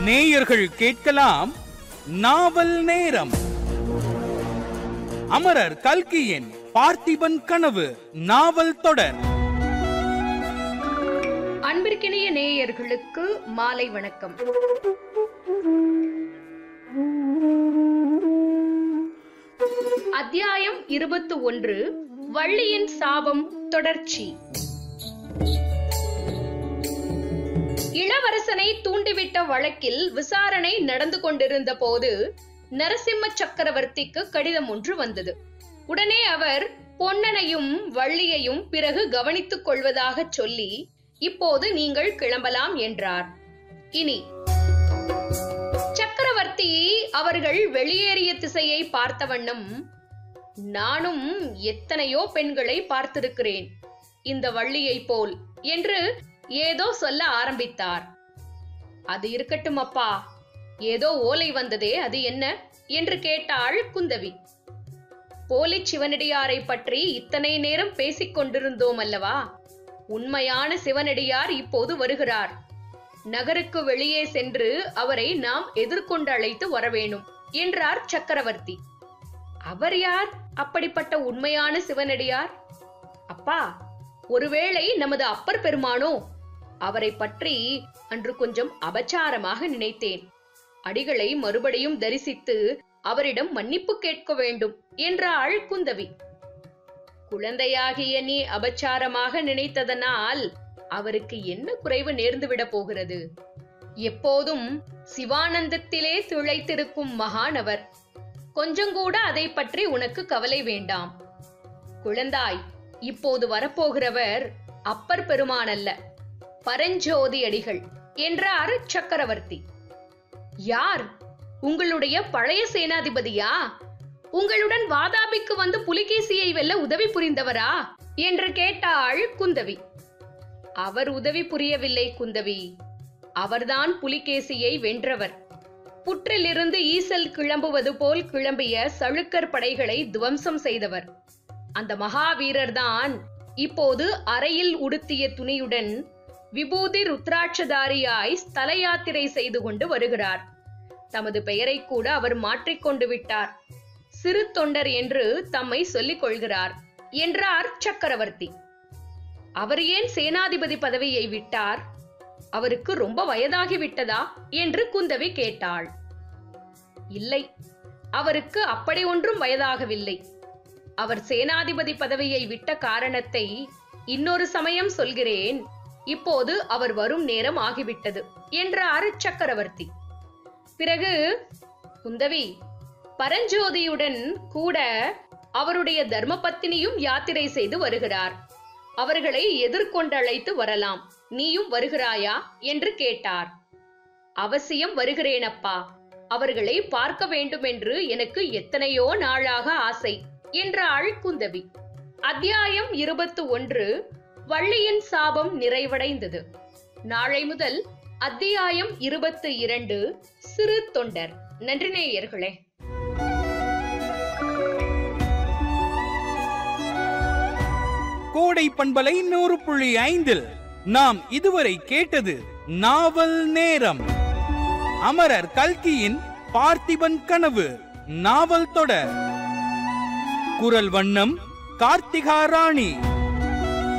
நேயர்கள் கேட்கலாம் நாவல் நேரம் அமரர் கல்கியின் பார்த்திபன் கனவு நாவல் தொடர் அன்பிற்கினிய நேயர்களுக்கு மாலை வணக்கம் அத்தியாயம் இருபத்து ஒன்று வள்ளியின் சாபம் தொடர்ச்சி இளவரசனை தூண்டிவிட்ட வழக்கில் விசாரணை நடந்து கொண்டிருந்த போது நரசிம்ம சக்கரவர்த்திக்கு கடிதம் ஒன்று வந்தது உடனே அவர் பொன்னனையும் வள்ளியையும் பிறகு கவனித்துக் கொள்வதாகச் சொல்லி இப்போது நீங்கள் கிளம்பலாம் என்றார் இனி சக்கரவர்த்தி அவர்கள் வெளியேறிய திசையை பார்த்த வண்ணம் நானும் எத்தனையோ பெண்களை பார்த்திருக்கிறேன் இந்த வள்ளியைப் போல் என்று ஏதோ சொல்ல ஆரம்பித்தார் அது இருக்கட்டும் அப்பா ஏதோ ஓலை வந்ததே அது என்ன என்று கேட்டாள் குந்தவி போலி சிவனடியாரை பற்றி இத்தனை நேரம் பேசிக் கொண்டிருந்தோம் அல்லவா உண்மையான சிவனடியார் இப்போது வருகிறார் நகருக்கு வெளியே சென்று அவரை நாம் எதிர்கொண்டு அழைத்து வரவேணும் என்றார் சக்கரவர்த்தி அவர் யார் அப்படிப்பட்ட உண்மையான சிவனடியார் அப்பா ஒருவேளை நமது அப்பர் பெருமானோ அவரை பற்றி அன்று கொஞ்சம் அபச்சாரமாக நினைத்தேன் அடிகளை மறுபடியும் தரிசித்து அவரிடம் மன்னிப்பு கேட்க வேண்டும் என்றாள் குந்தவி குழந்தையாகிய நீ அபச்சாரமாக நினைத்ததனால் அவருக்கு என்ன குறைவு நேர்ந்துவிட போகிறது எப்போதும் சிவானந்தத்திலே திளைத்திருக்கும் மகானவர் கொஞ்சம் கூட அதை பற்றி உனக்கு கவலை வேண்டாம் குழந்தாய் இப்போது வரப்போகிறவர் அப்பர் பெருமான் அல்ல பரஞ்சோதி அடிகள் என்றார் சக்கரவர்த்தி யார் உங்களுடைய பழைய சேனாதிபதியா உங்களுடன் வாதாபிக்கு வந்து புலிகேசியை வெல்ல உதவி புரிந்தவரா என்று கேட்டாள் குந்தவி அவர் உதவி புரியவில்லை குந்தவி அவர்தான் புலிகேசியை வென்றவர் புற்றிலிருந்து ஈசல் கிளம்புவது போல் கிளம்பிய சளுக்கர் படைகளை துவம்சம் செய்தவர் அந்த மகாவீரர்தான் இப்போது அறையில் உடுத்திய துணியுடன் விபூதி ருத்ராட்சதாரியாய் ஸ்தல யாத்திரை செய்து கொண்டு வருகிறார் தமது பெயரை கூட அவர் மாற்றிக்கொண்டு விட்டார் சிறு தொண்டர் என்று தம்மை சொல்லிக் கொள்கிறார் என்றார் சக்கரவர்த்தி அவர் ஏன் சேனாதிபதி பதவியை விட்டார் அவருக்கு ரொம்ப வயதாகி விட்டதா என்று குந்தவி கேட்டாள் இல்லை அவருக்கு அப்படி ஒன்றும் வயதாகவில்லை அவர் சேனாதிபதி பதவியை விட்ட காரணத்தை இன்னொரு சமயம் சொல்கிறேன் இப்போது அவர் வரும் நேரம் ஆகிவிட்டது என்றார் சக்கரவர்த்தி பிறகு குந்தவி பரஞ்சோதியுடன் கூட அவருடைய தர்மபத்தினியும் யாத்திரை செய்து வருகிறார் அவர்களை எதிர்கொண்டு அழைத்து வரலாம் நீயும் வருகிறாயா என்று கேட்டார் அவசியம் வருகிறேனப்பா அவர்களை பார்க்க வேண்டும் என்று எனக்கு எத்தனையோ நாளாக ஆசை என்றாள் குந்தவி அத்தியாயம் இருபத்து ஒன்று வள்ளியின் சாபம் நிறைவடைந்தது நாளை முதல் அத்தியாயம் இருபத்து இரண்டு சிறு தொண்டர் நன்றி நேயர்களே கோடை பண்பலை நூறு புள்ளி ஐந்தில் நாம் இதுவரை கேட்டது நாவல் நேரம் அமரர் கல்கியின் பார்த்திபன் கனவு நாவல் தொடர் குரல் வண்ணம் கார்த்திகா ராணி